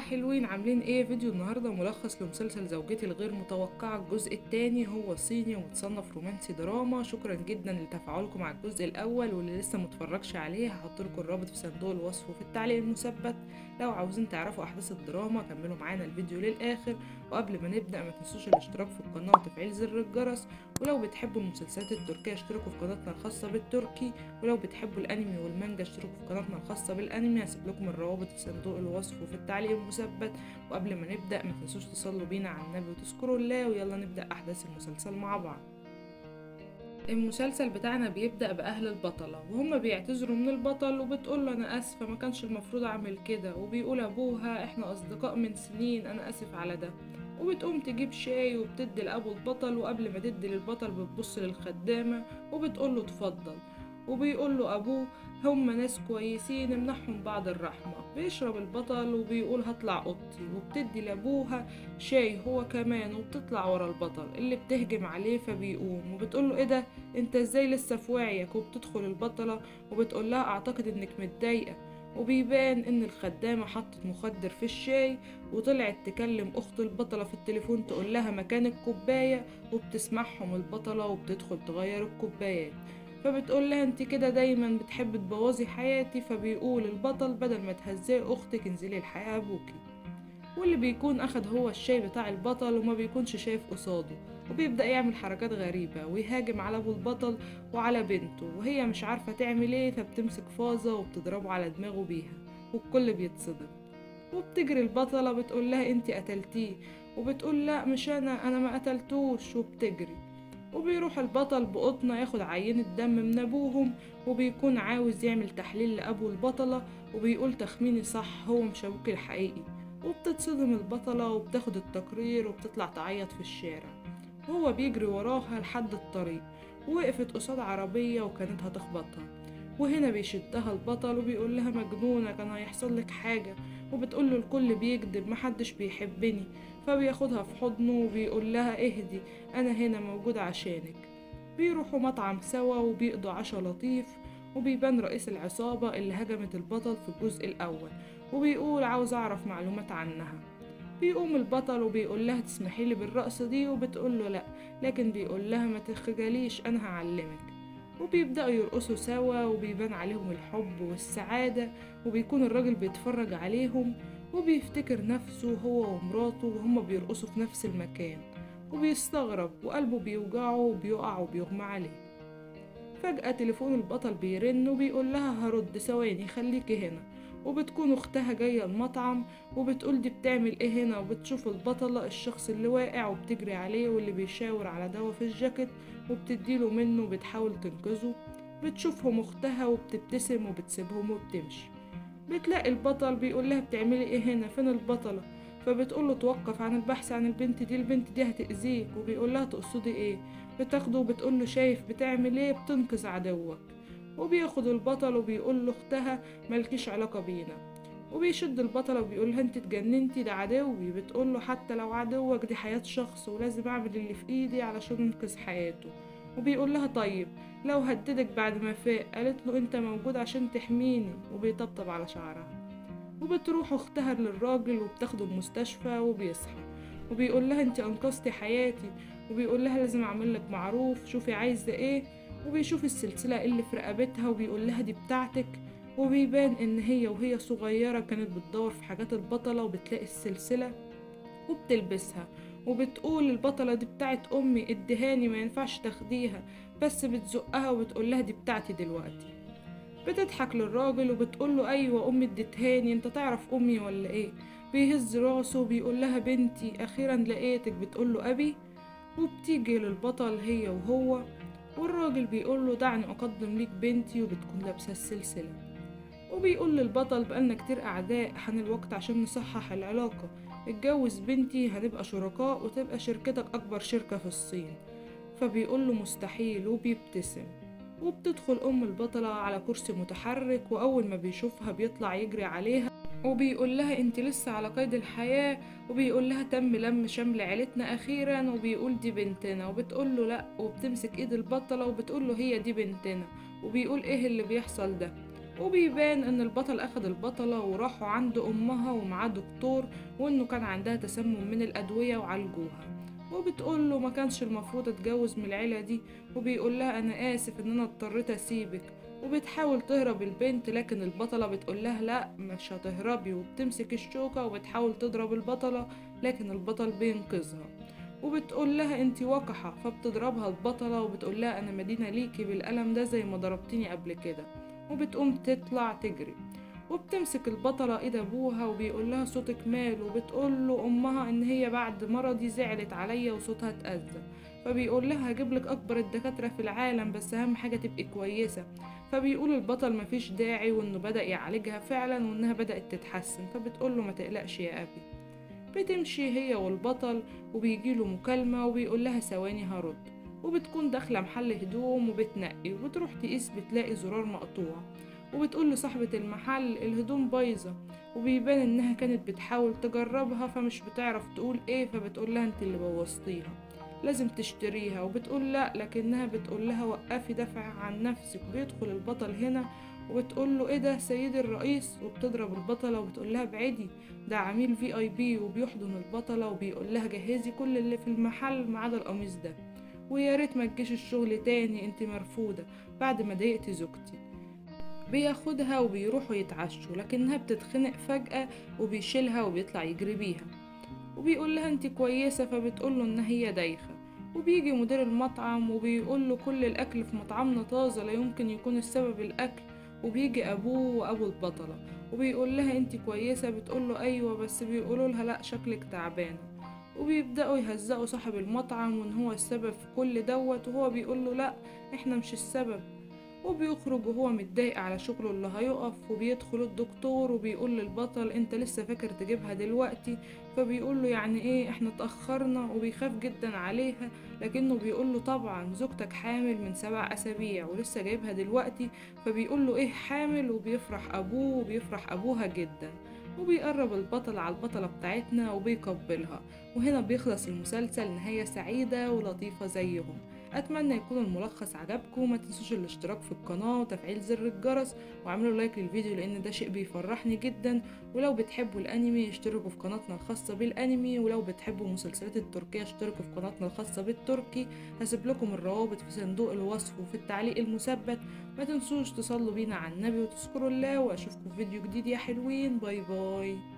حلوين عاملين ايه فيديو النهاردة ملخص لمسلسل زوجتي الغير متوقعة الجزء التاني هو صيني ومتصنف رومانسي دراما شكرا جدا لتفاعلكم على الجزء الاول واللي لسه متفرجش عليه هحطلكوا الرابط في صندوق الوصف وفي التعليق المثبت لو عاوزين تعرفوا احداث الدراما كملوا معانا الفيديو للاخر وقبل ما نبدا ما تنسوش الاشتراك في القناه وتفعيل زر الجرس ولو بتحبوا المسلسلات التركيه اشتركوا في قناتنا الخاصه بالتركي ولو بتحبوا الانمي والمانجا اشتركوا في قناتنا الخاصه بالانمي هسيب لكم الروابط في صندوق الوصف وفي التعليق المثبت وقبل ما نبدا ما تنسوش تصلوا بينا على النبي وتذكروا الله ويلا نبدا احداث المسلسل مع بعض المسلسل بتاعنا بيبدأ بأهل البطلة وهم بيعتذروا من البطل وبتقول له أنا آسفة ما كانش المفروض أعمل كده وبيقول أبوها إحنا أصدقاء من سنين أنا آسف على ده وبتقوم تجيب شاي وبتدي لأبو البطل وقبل ما تدي للبطل بتبص للخدامة وبتقول له اتفضل وبيقول له أبوه هم ناس كويسين امنحهم بعض الرحمة بيشرب البطل وبيقول هطلع أوضتي وبتدي لأبوها شاي هو كمان وبتطلع ورا البطل اللي بتهجم عليه فبيقوم وبتقول له ايه ده انت ازاي لسه في وعيك وبتدخل البطلة وبتقول لها اعتقد انك متضايقة وبيبان ان الخدامة حطت مخدر في الشاي وطلعت تكلم اخت البطلة في التليفون تقول لها مكان الكوباية وبتسمعهم البطلة وبتدخل تغير الكوبايات فبتقول لها انت كده دايما بتحب تبوظي حياتي فبيقول البطل بدل ما تهزئي اختك انزلي الحياة ابوكي واللي بيكون اخد هو الشاي بتاع البطل وما بيكونش شايف قصاده وبيبدأ يعمل حركات غريبة ويهاجم على ابو البطل وعلى بنته وهي مش عارفة تعمل ايه فبتمسك فازة وبتضربه على دماغه بيها والكل بيتصدم وبتجري البطلة بتقول لها انت قتلتيه وبتقول لا مش انا انا ما قتلتوش وبتجري وبيروح البطل بقطنة ياخد عينة دم من أبوهم وبيكون عاوز يعمل تحليل لأبو البطلة وبيقول تخميني صح هو مش أبوك الحقيقي وبتتصدم البطلة وبتاخد التقرير وبتطلع تعيط في الشارع وهو بيجري وراها لحد الطريق ووقفت قصاد عربية وكانت هتخبطها وهنا بيشدها البطل وبيقول لها مجنونة كان هيحصل لك حاجة وبتقول له الكل بيكذب محدش بيحبني فبياخدها في حضنه وبيقول لها اهدي انا هنا موجود عشانك بيروحوا مطعم سوا وبيقضوا عشا لطيف وبيبان رئيس العصابة اللي هجمت البطل في الجزء الأول وبيقول عاوز أعرف معلومات عنها بيقوم البطل وبيقول لها تسمحي لي بالرقصة دي وبتقول له لأ لكن بيقول لها ما تخجليش أنا هعلمك وبيبدأوا يرقصوا سوا وبيبان عليهم الحب والسعادة وبيكون الراجل بيتفرج عليهم وبيفتكر نفسه هو ومراته وهما بيرقصوا في نفس المكان وبيستغرب وقلبه بيوجعه وبيقع وبيغمى عليه فجأة تليفون البطل بيرن وبيقول لها هرد ثواني خليكي هنا وبتكون اختها جاية المطعم وبتقول دي بتعمل ايه هنا وبتشوف البطلة الشخص اللي واقع وبتجري عليه واللي بيشاور على دوا في الجاكيت وبتديله منه وبتحاول تنقذه بتشوفهم اختها وبتبتسم وبتسيبهم وبتمشي بتلاقي البطل بيقول لها بتعملي ايه هنا فين البطلة فبتقول له توقف عن البحث عن البنت دي البنت دي هتأذيك وبيقول لها تقصدي ايه بتاخده وبتقول له شايف بتعمل ايه بتنقذ عدوك وبياخد البطل وبيقول له اختها ملكيش علاقة بينا وبيشد البطلة وبيقول لها انت اتجننتي ده عدوي بتقول له حتى لو عدوك دي حياة شخص ولازم اعمل اللي في ايدي علشان انقذ حياته وبيقول لها طيب لو هددك بعد ما فاق قالت له انت موجود عشان تحميني وبيطبطب على شعرها وبتروح اختها للراجل وبتاخده المستشفى وبيصحى وبيقول لها انت انقذتي حياتي وبيقول لها لازم اعمل لك معروف شوفي عايزه ايه وبيشوف السلسله اللي في رقبتها وبيقول لها دي بتاعتك وبيبان ان هي وهي صغيره كانت بتدور في حاجات البطله وبتلاقي السلسله وبتلبسها وبتقول البطله دي بتاعت امي ادهاني ما ينفعش تاخديها بس بتزقها وبتقول لها دي بتاعتي دلوقتي بتضحك للراجل وبتقول له ايوه امي اديتهاني انت تعرف امي ولا ايه بيهز راسه وبيقول لها بنتي اخيرا لقيتك بتقول له ابي وبتيجي للبطل هي وهو والراجل بيقول له دعني اقدم ليك بنتي وبتكون لابسه السلسله وبيقول للبطل بقالنا كتير اعداء حان الوقت عشان نصحح العلاقه اتجوز بنتي هنبقى شركاء وتبقى شركتك اكبر شركه في الصين فبيقول له مستحيل وبيبتسم وبتدخل أم البطلة على كرسي متحرك وأول ما بيشوفها بيطلع يجري عليها وبيقول لها انت لسه على قيد الحياة وبيقول لها تم لم شمل عيلتنا أخيرا وبيقول دي بنتنا وبتقول له لأ وبتمسك ايد البطلة وبتقول له هي دي بنتنا وبيقول ايه اللي بيحصل ده وبيبان ان البطل اخد البطلة وراحوا عند امها ومعاه دكتور وانه كان عندها تسمم من الادوية وعالجوها وبتقول له ما كانش المفروض اتجوز من العيلة دي وبيقول لها انا اسف ان انا اضطريت اسيبك وبتحاول تهرب البنت لكن البطلة بتقول لها لا مش هتهربي وبتمسك الشوكة وبتحاول تضرب البطلة لكن البطل بينقذها وبتقول لها انتي وقحة فبتضربها البطلة وبتقول لها انا مدينة ليكي بالقلم ده زي ما ضربتيني قبل كده وبتقوم تطلع تجري وبتمسك البطلة ايد ابوها وبيقول لها صوتك مال وبتقول له امها ان هي بعد مرضي زعلت عليا وصوتها اتأذى فبيقول لها هجيب لك اكبر الدكاترة في العالم بس اهم حاجة تبقي كويسة فبيقول البطل مفيش داعي وانه بدأ يعالجها فعلا وانها بدأت تتحسن فبتقول له ما تقلقش يا ابي بتمشي هي والبطل وبيجيله مكالمة وبيقول لها ثواني هرد وبتكون داخلة محل هدوم وبتنقي وبتروح تقيس بتلاقي زرار مقطوع وبتقول لصاحبة المحل الهدوم بايظة وبيبان انها كانت بتحاول تجربها فمش بتعرف تقول ايه فبتقول لها انت اللي بوظتيها لازم تشتريها وبتقول لا لكنها بتقول لها وقفي دافع عن نفسك بيدخل البطل هنا وبتقول له ايه ده سيدي الرئيس وبتضرب البطلة وبتقول لها ابعدي ده عميل في اي بي وبيحضن البطلة وبيقول لها جهزي كل اللي في المحل ما عدا القميص ده ويا ريت ما تجيش الشغل تاني انت مرفوضة بعد ما ضايقتي زوجتي بياخدها وبيروحوا يتعشوا لكنها بتتخنق فجأة وبيشيلها وبيطلع يجري بيها وبيقول لها انت كويسة فبتقول له ان هي دايخة وبيجي مدير المطعم وبيقول له كل الاكل في مطعمنا طازة لا يمكن يكون السبب الاكل وبيجي ابوه وابو البطلة وبيقول لها انت كويسة بتقول له ايوه بس بيقولوا لها لا شكلك تعبانة وبيبدأوا يهزقوا صاحب المطعم وان هو السبب في كل دوت وهو بيقول له لا احنا مش السبب وبيخرج وهو متضايق على شغله اللي هيقف وبيدخل الدكتور وبيقول للبطل انت لسه فاكر تجيبها دلوقتي فبيقول له يعني ايه احنا اتأخرنا وبيخاف جدا عليها لكنه بيقول له طبعا زوجتك حامل من سبع اسابيع ولسه جايبها دلوقتي فبيقول له ايه حامل وبيفرح ابوه وبيفرح ابوها جدا وبيقرب البطل على البطلة بتاعتنا وبيقبلها وهنا بيخلص المسلسل نهاية سعيدة ولطيفة زيهم اتمنى يكون الملخص عجبكم ما تنسوش الاشتراك في القناه وتفعيل زر الجرس واعملوا لايك للفيديو لان ده شيء بيفرحني جدا ولو بتحبوا الانمي اشتركوا في قناتنا الخاصه بالانمي ولو بتحبوا المسلسلات التركيه اشتركوا في قناتنا الخاصه بالتركي هسيب لكم الروابط في صندوق الوصف وفي التعليق المثبت ما تنسوش تصلوا بينا على النبي وتذكروا الله واشوفكم في فيديو جديد يا حلوين باي باي